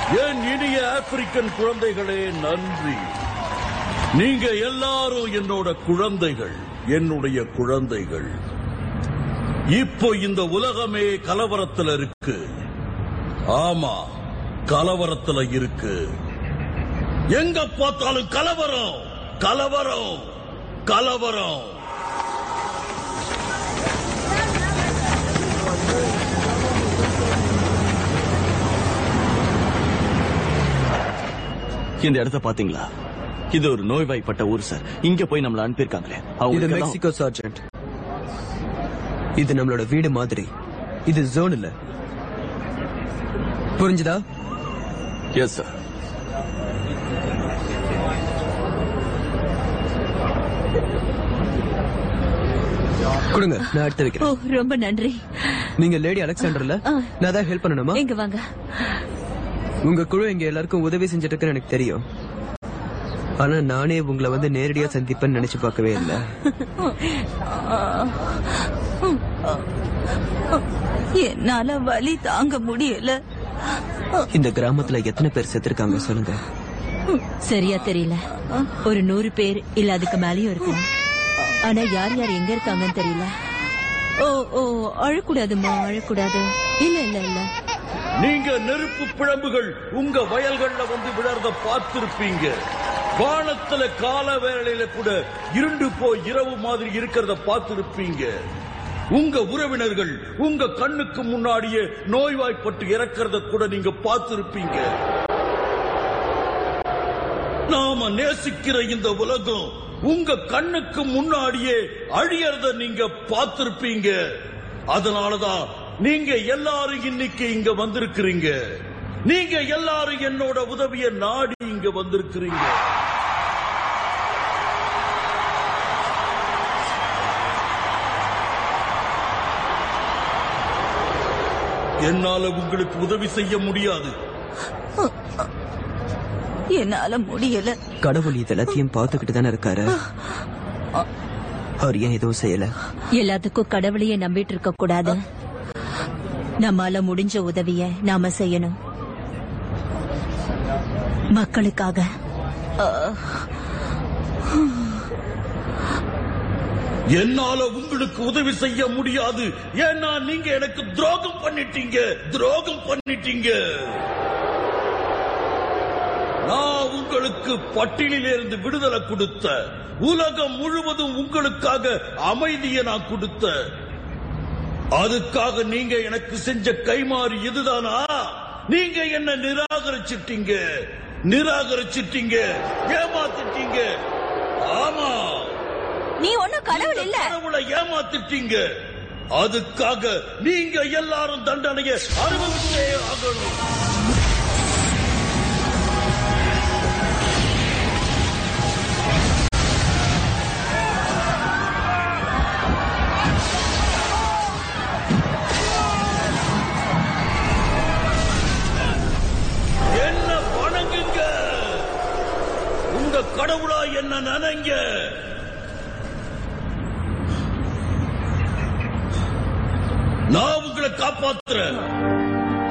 என் இனிய ஆப்பிரிக்கன் குழந்தைகளே நன்றி நீங்க எல்லாரும் என்னோட குழந்தைகள் என்னுடைய குழந்தைகள் இப்போ இந்த உலகமே கலவரத்துல இருக்கு ஆமா கலவரத்துல இருக்கு எங்க பார்த்தாலும் கலவரம் கலவரம் கலவரம் இந்த இடத்த பாத்தீங்களா இது ஒரு நோய்வாய்ப்பட்ட ஊர் சார் இங்க போய் நம்மள அனுப்பியிருக்காங்களே இது அவங்களுக்கெல்லாம் மெக்சிகோ சர்ஜென்ட் இது நம்மளோட வீடு மாதிரி இது ஜோன் இல்ல புரிஞ்சுதா எஸ் சார் கொடுங்க நான் எடுத்து ஓ வைக்கிறேன் ரொம்ப நன்றி நீங்க லேடி அலெக்சாண்டர்ல ஆ. நான் தான் ஹெல்ப் பண்ணணுமா எங்க வாங்க உங்க குழு இங்க எல்லாருக்கும் உதவி செஞ்சுட்டு இருக்குன்னு எனக்கு தெரியும் ஆனா நானே உங்களை வந்து நேரடியா சந்திப்பேன்னு நினைச்சு பார்க்கவே இல்ல என்னால வலி தாங்க முடியல இந்த கிராமத்துல எத்தனை பேர் செத்துருக்காங்க சொல்லுங்க சரியா தெரியல ஒரு நூறு பேர் இல்ல அதுக்கு மேலயும் இருக்கும் ஆனா யார் யார் எங்க இருக்காங்கன்னு தெரியல ஓ ஓ அழக்கூடாதுமா அழக்கூடாது இல்ல இல்ல இல்ல நீங்க நெருப்பு பிழம்புகள் உங்க வயல்கள்ல வந்து விழறத பார்த்திருப்பீங்க வானத்துல கால வேளையில கூட இருண்டு போய் இரவு மாதிரி இருக்கிறத பார்த்திருப்பீங்க உங்க உறவினர்கள் உங்க கண்ணுக்கு முன்னாடியே நோய்வாய்ப்பட்டு இறக்கிறத கூட நீங்க பார்த்திருப்பீங்க நாம நேசிக்கிற இந்த உலகம் உங்க கண்ணுக்கு முன்னாடியே அழியறத நீங்க பார்த்திருப்பீங்க அதனாலதான் நீங்க எல்லாரும் இன்னைக்கு இங்க வந்திருக்கிறீங்க நீங்க எல்லாரும் என்னோட உதவிய நாடி இங்க வந்திருக்கிறீங்க என்னால உங்களுக்கு உதவி செய்ய முடியாது என்னால முடியல கடவுள் இது எல்லாத்தையும் பார்த்துக்கிட்டு தானே இருக்காரு அவர் ஏன் எதுவும் செய்யல எல்லாத்துக்கும் கடவுளையே நம்பிட்டு இருக்க கூடாது நம்மால முடிஞ்ச உதவிய நாம செய்யணும் மக்களுக்காக என்னால உங்களுக்கு உதவி செய்ய முடியாது ஏன்னா நீங்க எனக்கு துரோகம் பண்ணிட்டீங்க துரோகம் பண்ணிட்டீங்க நான் உங்களுக்கு பட்டியலிலிருந்து விடுதலை கொடுத்த உலகம் முழுவதும் உங்களுக்காக அமைதியை நான் கொடுத்த அதுக்காக நீங்க எனக்கு செஞ்ச கைமாறு இதுதானா நீங்க என்ன நிராகரிச்சிட்டீங்க நிராகரிச்சிட்டீங்க ஏமாத்திட்டீங்க ஆமா நீ ஒன்னும் கடவுள் இல்ல கடவுளை ஏமாத்திட்டீங்க அதுக்காக நீங்க எல்லாரும் தண்டனையை அனுபவிச்சே ஆகணும் என்ன வணங்குங்க உங்க கடவுளா என்ன நினைங்க நான் உங்களை காப்பாத்துறேன்